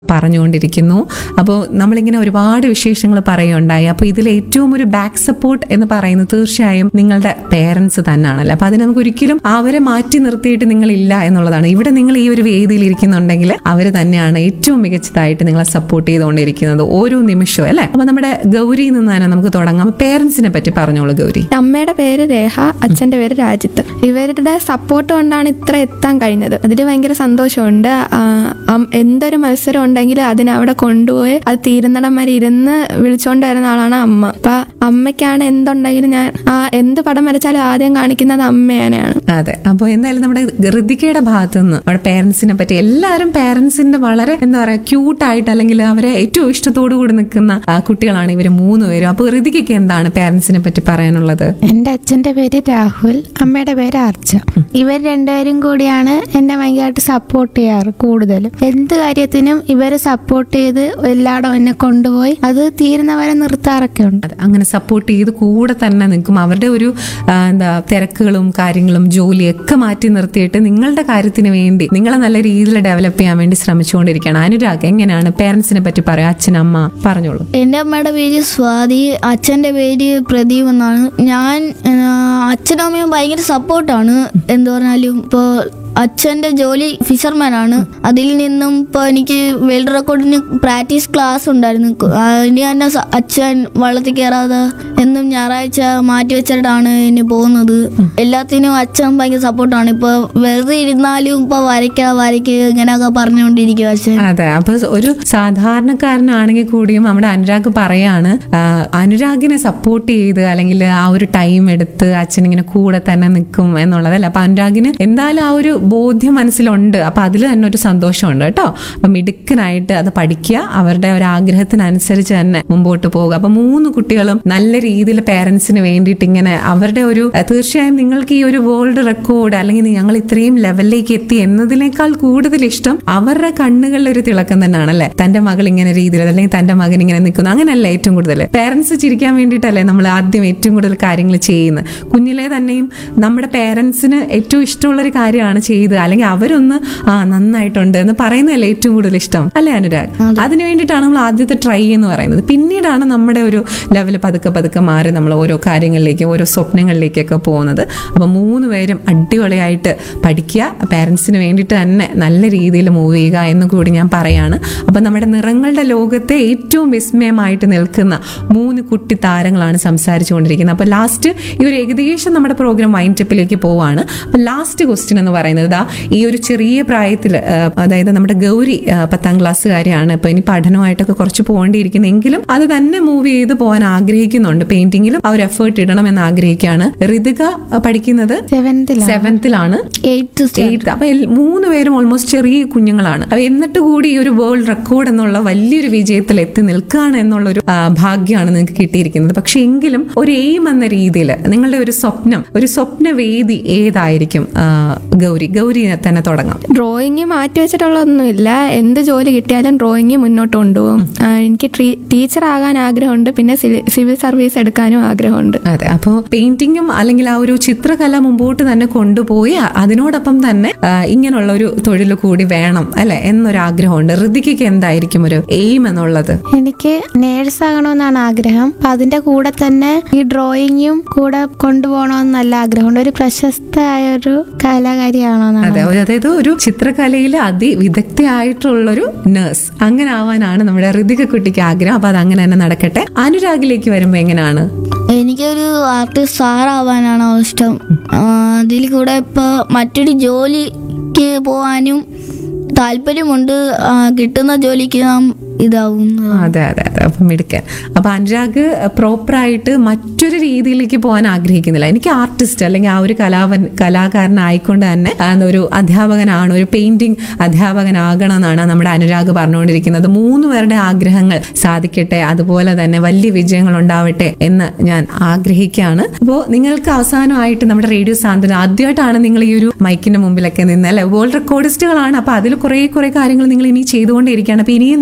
പറഞ്ഞുകൊണ്ടിരിക്കുന്നു അപ്പോൾ നമ്മളിങ്ങനെ ഒരുപാട് വിശേഷങ്ങൾ പറയുണ്ടായി അപ്പോൾ ഇതിൽ ഏറ്റവും ഒരു ബാക്ക് സപ്പോർട്ട് എന്ന് പറയുന്നത് തീർച്ചയായും നിങ്ങളുടെ പേരൻസ് തന്നെയാണല്ലോ അപ്പോൾ അതിന് നമുക്ക് ഒരിക്കലും അവരെ മാറ്റി നിർത്തിയിട്ട് നിങ്ങളില്ല എന്നുള്ളതാണ് ഇവിടെ നിങ്ങൾ ഈ ഒരു വേദിയിൽ ഇരിക്കുന്നുണ്ടെങ്കിൽ അവർ തന്നെയാണ് ഏറ്റവും മികച്ചതായിട്ട് നിങ്ങളെ സപ്പോർട്ട് ചെയ്തുകൊണ്ടിരിക്കുന്നത് ഓരോ നിമിഷവും അല്ലേ അപ്പോൾ നമ്മുടെ ഗൗരിയിൽ നിന്ന് തന്നെ നമുക്ക് തുടങ്ങാം പേരൻസിനെ പറ്റി പറഞ്ഞോളൂ ഗൗരി അമ്മയുടെ പേര് രേഖ അച്ഛന്റെ പേര് രാജിത്ത് ഇവരുടെ സപ്പോർട്ട് കൊണ്ടാണ് ഇത്ര എത്താൻ കഴിഞ്ഞത് അതിൽ ഭയങ്കര സന്തോഷമുണ്ട് ആ, അം- എന്തൊരു മത്സരം ഉണ്ടെങ്കിലും അതിനെ അവിടെ കൊണ്ടുപോയി അത് തീരുന്നിടം വരെ ഇരുന്ന് വിളിച്ചോണ്ട് വരുന്ന ആളാണ് അമ്മ അപ്പൊ അമ്മയ്ക്കാണ് എന്തുണ്ടെങ്കിലും ഞാൻ ആ എന്ത് പടം വരച്ചാലും ആദ്യം കാണിക്കുന്നത് അമ്മേനെയാണ് അതെ അപ്പോൾ എന്തായാലും നമ്മുടെ ഋതികയുടെ ഭാഗത്തു നിന്ന് നമ്മുടെ പേരൻസിനെ പറ്റി എല്ലാവരും പേരൻസിന്റെ വളരെ എന്താ പറയാ ക്യൂട്ടായിട്ട് അല്ലെങ്കിൽ അവരെ ഏറ്റവും ഇഷ്ടത്തോടു കൂടി നിൽക്കുന്ന ആ, കുട്ടികളാണ് ഇവര് മൂന്ന് പേരും അപ്പോൾ ഋതികയ്ക്ക് എന്താണ് പേരൻസിനെ പറ്റി പറയാനുള്ളത് എൻ്റെ അച്ഛൻ്റെ പേര് രാഹുൽ അമ്മയുടെ പേര് അർച്ച ഇവർ രണ്ടുപേരും കൂടിയാണ് എന്നെ ഭയങ്കരമായിട്ട് സപ്പോർട്ട് ചെയ്യാറ് കൂടുതലും എന്ത് കാര്യത്തിനും ഇവർ സപ്പോർട്ട് ചെയ്ത് എല്ലായിടവും എന്നെ കൊണ്ടുപോയി അത് തീരുന്നവരെ നിർത്താറൊക്കെ ഉണ്ട് അതെ, അങ്ങനെ സപ്പോർട്ട് ചെയ്ത് കൂടെ തന്നെ നിൽക്കും അവരുടെ ഒരു ആ, എന്താ തിരക്കുകളും കാര്യങ്ങളും ജോലിയൊക്കെ മാറ്റി നിർത്തിയിട്ട് നിങ്ങളുടെ കാര്യത്തിന് വേണ്ടി നിങ്ങളെ നല്ല രീതിയിൽ ഡെവലപ്പ് ചെയ്യാൻ വേണ്ടി ശ്രമിച്ചുകൊണ്ടിരിക്കുകയാണ് അനുരാഗ് എങ്ങനെയാണ് പേരൻസിനെ പറ്റി പറയാം അച്ഛനമ്മ പറഞ്ഞോളൂ എൻ്റെ അമ്മയുടെ പേര് സ്വാതി അച്ഛൻ്റെ പേര് പ്രദീപ് എന്നാണ് ഞാൻ ആ, അച്ഛനും അമ്മയും ഭയങ്കര സപ്പോർട്ടാണ് എന്ത് പറഞ്ഞാലും ഇപ്പോൾ അച്ഛൻ്റെ ജോലി ഫിഷർമാനാണ് അതിൽ നിന്നും ഇപ്പോൾ എനിക്ക് വേൾഡ് റെക്കോർഡിന് പ്രാക്ടീസ് ക്ലാസ് ഉണ്ടായിരുന്നു അതിന് തന്നെ സ- അച്ഛൻ വള്ളത്തിൽ കയറാതെ എന്നും ഞായറാഴ്ച മാറ്റി വെച്ചിട്ടാണ് ഇനി പോകുന്നത് എല്ലാത്തിനും അച്ഛൻ ഭയങ്കര സപ്പോർട്ടാണ് ഇപ്പോൾ വെറുതെ ഇരുന്നാലും ഇപ്പോൾ വരയ്ക്ക വരയ്ക്ക് ഇങ്ങനെയൊക്കെ പറഞ്ഞുകൊണ്ടിരിക്കും അച്ഛൻ അതെ അപ്പൊ ഒരു സാധാരണക്കാരനാണെങ്കിൽ കൂടിയും നമ്മുടെ അനുരാഗ് പറയാണ് ആ, അനുരാഗിനെ സപ്പോർട്ട് ചെയ്ത് അല്ലെങ്കിൽ ആ ഒരു ടൈം എടുത്ത് അച്ഛൻ ഇങ്ങനെ കൂടെ തന്നെ നിൽക്കും എന്നുള്ളതല്ല അപ്പൊ അനുരാഗിന് എന്തായാലും ആ ഒരു ബോധ്യം മനസ്സിലുണ്ട് അപ്പൊ അതിൽ തന്നെ ഒരു സന്തോഷമുണ്ട് കേട്ടോ അപ്പൊ മിടുക്കനായിട്ട് അത് പഠിക്കുക അവരുടെ ഒരു ആഗ്രഹത്തിനനുസരിച്ച് തന്നെ മുമ്പോട്ട് പോകുക അപ്പൊ മൂന്ന് കുട്ടികളും നല്ല രീതിയിൽ പേരൻസിന് വേണ്ടിയിട്ട് ഇങ്ങനെ അവരുടെ ഒരു അഹ് തീർച്ചയായും നിങ്ങൾക്ക് ഈ ഒരു വേൾഡ് റെക്കോർഡ് അല്ലെങ്കിൽ ഞങ്ങൾ ഇത്രയും ലെവലിലേക്ക് എത്തി എന്നതിനേക്കാൾ കൂടുതൽ ഇഷ്ടം അവരുടെ കണ്ണുകളിൽ ഒരു തിളക്കം തന്നെയാണ് അല്ലെ തന്റെ മകൾ ഇങ്ങനെ രീതിയിൽ അല്ലെങ്കിൽ തന്റെ മകൻ ഇങ്ങനെ നിൽക്കുന്നു അങ്ങനെയല്ല ഏറ്റവും കൂടുതൽ പേരൻസ് ചിരിക്കാൻ വേണ്ടിയിട്ടല്ലേ നമ്മൾ ആദ്യം ഏറ്റവും കൂടുതൽ കാര്യങ്ങൾ ചെയ്യുന്നത് കുഞ്ഞിലെ തന്നെയും നമ്മുടെ പേരൻസിന് ഏറ്റവും ഇഷ്ടമുള്ള ഒരു കാര്യമാണ് ചെയ്ത് അല്ലെങ്കിൽ അവരൊന്ന് ആ നന്നായിട്ടുണ്ട് എന്ന് പറയുന്നതല്ലേ ഏറ്റവും കൂടുതൽ ഇഷ്ടം അല്ലേ അനുരാഗ് അതിന് വേണ്ടിയിട്ടാണ് നമ്മൾ ആദ്യത്തെ ട്രൈ എന്ന് പറയുന്നത് പിന്നീടാണ് നമ്മുടെ ഒരു ലെവൽ പതുക്കെ പതുക്കെ മാറി നമ്മൾ ഓരോ കാര്യങ്ങളിലേക്ക് ഓരോ സ്വപ്നങ്ങളിലേക്കൊക്കെ പോകുന്നത് അപ്പം മൂന്ന് പേരും അടിപൊളിയായിട്ട് പഠിക്കുക പേരൻസിന് വേണ്ടിയിട്ട് തന്നെ നല്ല രീതിയിൽ മൂവ് ചെയ്യുക എന്ന് കൂടി ഞാൻ പറയാണ് അപ്പം നമ്മുടെ നിറങ്ങളുടെ ലോകത്തെ ഏറ്റവും വിസ്മയമായിട്ട് നിൽക്കുന്ന മൂന്ന് കുട്ടി താരങ്ങളാണ് സംസാരിച്ചു കൊണ്ടിരിക്കുന്നത് അപ്പോൾ ലാസ്റ്റ് ഈ ഒരു ഏകദേശം നമ്മുടെ പ്രോഗ്രാം വൈൻഡപ്പിലേക്ക് പോവാണ് അപ്പം ലാസ്റ്റ് ക്വസ്റ്റ്യൻ എന്ന് പറയുന്നത് ദാ ഈ ഒരു ചെറിയ പ്രായത്തിൽ അതായത് നമ്മുടെ ഗൗരി ആ, പത്താം ക്ലാസ്സുകാരിയാണ് ഇപ്പൊ ഇനി പഠനമായിട്ടൊക്കെ കുറച്ച് പോകേണ്ടിയിരിക്കുന്നെങ്കിലും അത് തന്നെ മൂവ് ചെയ്ത് പോകാൻ ആഗ്രഹിക്കുന്നുണ്ട് പെയിന്റിങ്ങിലും ആ ഒരു എഫേർട്ട് ഇടണം എന്ന് ആഗ്രഹിക്കുകയാണ് ഋതിക ആ, പഠിക്കുന്നത് സെവൻത്തിലാണ് സെവൻത്തിലാണ് എയ്ത്ത് എയ്ത്ത് അപ്പൊ എൽ- മൂന്ന് പേരും ഓൾമോസ്റ്റ് ചെറിയ കുഞ്ഞുങ്ങളാണ് അപ്പൊ എന്നിട്ട് കൂടി ഈ ഒരു വേൾഡ് റെക്കോർഡ് എന്നുള്ള വലിയൊരു വിജയത്തിൽ എത്തി നിൽക്കുകയാണ് എന്നുള്ളൊരു ആ, ഭാഗ്യമാണ് നിങ്ങൾക്ക് കിട്ടിയിരിക്കുന്നത് പക്ഷെ എങ്കിലും ഒരു എയിം എന്ന രീതിയിൽ നിങ്ങളുടെ ഒരു സ്വപ്നം ഒരു സ്വപ്നവേദി ഏതായിരിക്കും ആ, ഗൗരി ഗൗരിനെ തന്നെ തുടങ്ങാം ഡ്രോയിങ് മാറ്റി വെച്ചിട്ടുള്ളതൊന്നുമില്ല എന്ത് ജോലി കിട്ടിയാലും ഡ്രോയിങ് മുന്നോട്ട് കൊണ്ടുപോകും ആ, എനിക്ക് ടീച്ചർ ആകാൻ ആഗ്രഹമുണ്ട് പിന്നെ സിവി- സിവിൽ സർവീസ് എടുക്കാനും ആഗ്രഹമുണ്ട് അതെ അപ്പോൾ പെയിന്റിങ്ങും അല്ലെങ്കിൽ ആ ഒരു ചിത്രകല മുമ്പോട്ട് തന്നെ കൊണ്ടുപോയി അ- അതിനോടൊപ്പം തന്നെ ആ, ഇങ്ങനെയുള്ള ഒരു തൊഴിൽ കൂടി വേണം അല്ലെ എന്നൊരു ആഗ്രഹമുണ്ട് ഋതികയ്ക്ക് എന്തായിരിക്കും ഒരു എയിം എന്നുള്ളത് എനിക്ക് നേഴ്സ് ആകണമെന്നാണ് ആഗ്രഹം അപ്പൊ അതിന്റെ കൂടെ തന്നെ ഈ ഡ്രോയിങ്ങും കൂടെ കൊണ്ടുപോകണമെന്ന് നല്ല ആഗ്രഹമുണ്ട് ഒരു പ്രശസ്തയായ ഒരു കലാകാരിയാണോന്നാണ് അതെ ഒരു- അതായത് ഒരു ചിത്രകലയിൽ അതിവിദഗ്ധയായിട്ടുള്ളൊരു നേഴ്സ് അങ്ങനെ ആവാനാണ് നമ്മുടെ ഋതിക കുട്ടിക്ക് ആഗ്രഹം അപ്പൊ അത് അങ്ങനെ തന്നെ നടക്കട്ടെ അനുരാഗിലേക്ക് വരുമ്പോ എങ്ങനെയാണ് എനിക്കൊരു ആർട്ടിസ്റ്റ് സാറാവാനാണ് ഇഷ്ടം ആ, അതിൽ കൂടെ ഇപ്പോൾ മറ്റൊരു ജോലിക്ക് പോകാനും താല്പര്യമുണ്ട് ആ, കിട്ടുന്ന ജോലിക്ക് നാം ഇതാവും അതെ അതെ അതെ അപ്പം മിടുക്കൻ അപ്പൊ അനുരാഗ് പ്രോപ്പറായിട്ട് മറ്റൊരു രീതിയിലേക്ക് പോകാൻ ആഗ്രഹിക്കുന്നില്ല എനിക്ക് ആർട്ടിസ്റ്റ് അല്ലെങ്കിൽ ആ ഒരു കലാവൻ കലാകാരനായിക്കൊണ്ട് തന്നെ ആ, ഒരു അധ്യാപകനാണ് ഒരു പെയിന്റിംഗ് അധ്യാപകനാകണം എന്നാണ് നമ്മുടെ അനുരാഗ് പറഞ്ഞുകൊണ്ടിരിക്കുന്നത് മൂന്ന് പേരുടെ ആഗ്രഹങ്ങൾ സാധിക്കട്ടെ അതുപോലെ തന്നെ വലിയ വിജയങ്ങൾ ഉണ്ടാവട്ടെ എന്ന് ഞാൻ ആഗ്രഹിക്കുകയാണ് അപ്പോൾ നിങ്ങൾക്ക് അവസാനമായിട്ട് നമ്മുടെ റേഡിയോ സാന്ത്വനം ആദ്യമായിട്ടാണ് നിങ്ങൾ ഈ ഒരു മൈക്കിന്റെ മുമ്പിലൊക്കെ നിന്ന് അല്ലെ വേൾഡ് റെക്കോർഡിസ്റ്റുകളാണ് അപ്പൊ അതിൽ കുറെ കുറെ കാര്യങ്ങൾ നിങ്ങൾ ഇനി ചെയ്തുകൊണ്ടേയിരിക്കുകയാണ് അപ്പൊ ഇനിയും നിങ്ങൾക്ക് ഒരുപാട്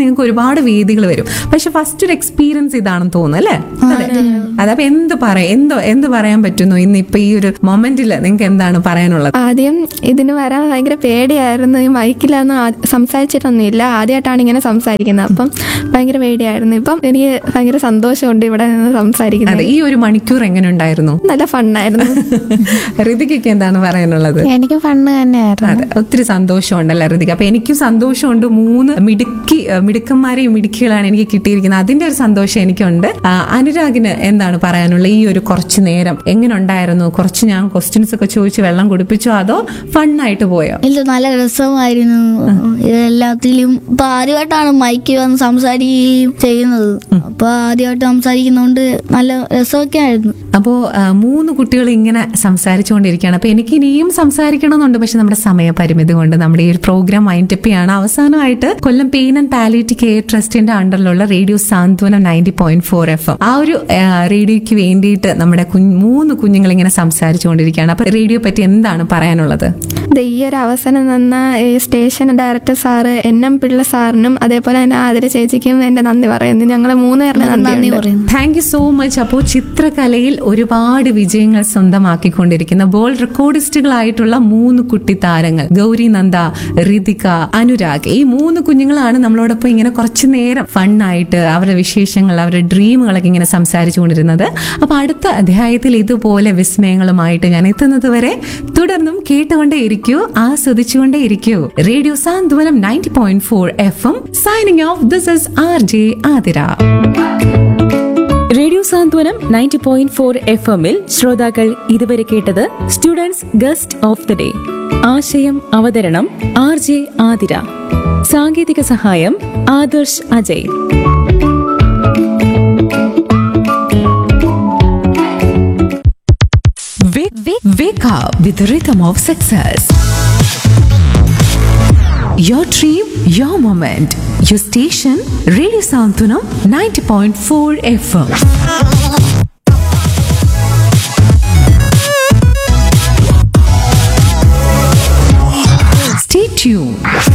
ഒരുപാട് വേദികൾ വരും പക്ഷെ ഫസ്റ്റ് ഒരു എക്സ്പീരിയൻസ് ഇതാണെന്ന് തോന്നുന്നു അല്ലേ അതെ അതപ്പോ എന്ത് പറയാം എന്തോ എന്ത് പറയാൻ പറ്റുന്നു ഇന്ന് ഇപ്പൊ ഈ ഒരു മൊമെന്റിൽ നിങ്ങൾക്ക് എന്താണ് പറയാനുള്ളത് ആദ്യം ഇതിന് വരാൻ ഭയങ്കര പേടിയായിരുന്നു ഈ മൈക്കിലൊന്നും ആ- സംസാരിച്ചിട്ടൊന്നുമില്ല ആദ്യമായിട്ടാണ് ഇങ്ങനെ സംസാരിക്കുന്നത് അപ്പം ഭയങ്കര പേടിയായിരുന്നു ഇപ്പം എനിക്ക് ഭയങ്കര സന്തോഷമുണ്ട് ഇവിടെ നിന്ന് സംസാരിക്കുന്നത് അതെ ഈ ഒരു മണിക്കൂർ എങ്ങനെ ഉണ്ടായിരുന്നു നല്ല ഫണ്ണായിരുന്നു ഋതികൊക്കെ എന്താണ് പറയാനുള്ളത് എനിക്ക് ഫണ്ണ് തന്നെയായിരുന്നു അതെ ഒത്തിരി സന്തോഷമുണ്ടല്ലോ ഋതിക അപ്പൊ എനിക്കും സന്തോഷമുണ്ട് മൂന്ന് മിടുക്കി ആ, മിടുക്കന്മാരെയും മിടുക്കികളാണ് എനിക്ക് കിട്ടിയിരിക്കുന്നത് അതിന്റെ ഒരു സന്തോഷം എനിക്കുണ്ട് ആ, അനുരാഗിന് എന്താണ് പറയാനുള്ളത് ഈ ഒരു കുറച്ചു നേരം എങ്ങനെ ഉണ്ടായിരുന്നു കുറച്ച് ഞാൻ ക്വസ്റ്റ്യൻസ് ഒക്കെ ചോദിച്ച് വെള്ളം കുടിപ്പിച്ചോ അതോ ഫണ്ണായിട്ട് പോയോ ഇല്ല നല്ല രസമായിരുന്നു എല്ലാത്തിലും ഇപ്പൊ ആദ്യമായിട്ടാണ് മൈക്ക് വന്ന് സംസാരിക്കുകയും ചെയ്യുന്നത് അപ്പൊ ആദ്യമായിട്ട് സംസാരിക്കുന്നോണ്ട് നല്ല രസമൊക്കെ ആയിരുന്നു അപ്പോൾ മൂന്ന് കുട്ടികൾ ഇങ്ങനെ സംസാരിച്ചുകൊണ്ടിരിക്കുകയാണ് അപ്പോൾ എനിക്ക് ഇനിയും സംസാരിക്കണമെന്നുണ്ട് പക്ഷെ നമ്മുടെ സമയപരിമിതി കൊണ്ട് നമ്മുടെ ഈ ഒരു പ്രോഗ്രാം വൈൻഡപ്പ് ചെയ്യാണ് അവസാനമായിട്ട് Kollam pain and palliative care ട്രസ്റ്റിന്റെ അണ്ടറിലുള്ള radio Santhwanam ninety point four F M ആ ഒരു ആ, റേഡിയോയ്ക്ക് വേണ്ടിയിട്ട് നമ്മുടെ കുഞ്ഞ് മൂന്ന് കുഞ്ഞുങ്ങൾ ഇങ്ങനെ സംസാരിച്ചുകൊണ്ടിരിക്കുകയാണ് അപ്പോൾ റേഡിയോ പറ്റി എന്താണ് പറയാനുള്ളത് ഇത് ഈ ഒരു അവസരം തന്ന ഈ station director sir N M Pillai സാറിനും അതേപോലെ തന്നെ ആതിര ചേച്ചിക്കും എന്റെ നന്ദി പറയുന്നു ഞങ്ങൾ മൂന്ന് പേരുടെ നന്ദി നന്ദി പറയുന്നു താങ്ക് യു സോ മച്ച് അപ്പോൾ ചിത്രകലയിൽ ഒരുപാട് വിജയങ്ങൾ സ്വന്തമാക്കിക്കൊണ്ടിരിക്കുന്ന വേൾഡ് റെക്കോർഡിസ്റ്റുകളായിട്ടുള്ള മൂന്ന് കുട്ടി താരങ്ങൾ ഗൗരി നന്ദ ഋതിക അനുരാഗ് ഈ മൂന്ന് കുഞ്ഞുങ്ങളാണ് നമ്മളോടൊപ്പം ഇങ്ങനെ കുറച്ചു നേരം ഫണ്ണായിട്ട് അവരുടെ വിശേഷങ്ങൾ അവരുടെ ഡ്രീമുകളൊക്കെ ഇങ്ങനെ സംസാരിച്ചുകൊണ്ടിരുന്നത് അപ്പൊ അടുത്ത അധ്യായത്തിൽ ഇതുപോലെ വിസ്മയങ്ങളുമായിട്ട് ഞാൻ എത്തുന്നത് വരെ തുടർന്നും കേട്ടുകൊണ്ടേ ഇരിക്കൂ ആസ്വദിച്ചുകൊണ്ടേ ഇരിക്കൂ radio Santhwanam ninety point four F M signing off this is R J Athira radio Santhwanam ninety point four F എമ്മിൽ ശ്രോതാക്കൾ ഇതുവരെ കേട്ടത് students guest of the day ആശയം അവതരണം ആർ ജെ ആതിര സാങ്കേതിക സഹായം Adarsh Ajay Wake, wake, wake up with the rhythm of success. Your dream, your moment. Your station, Radio Santunam 90.4 FM. Stay tuned.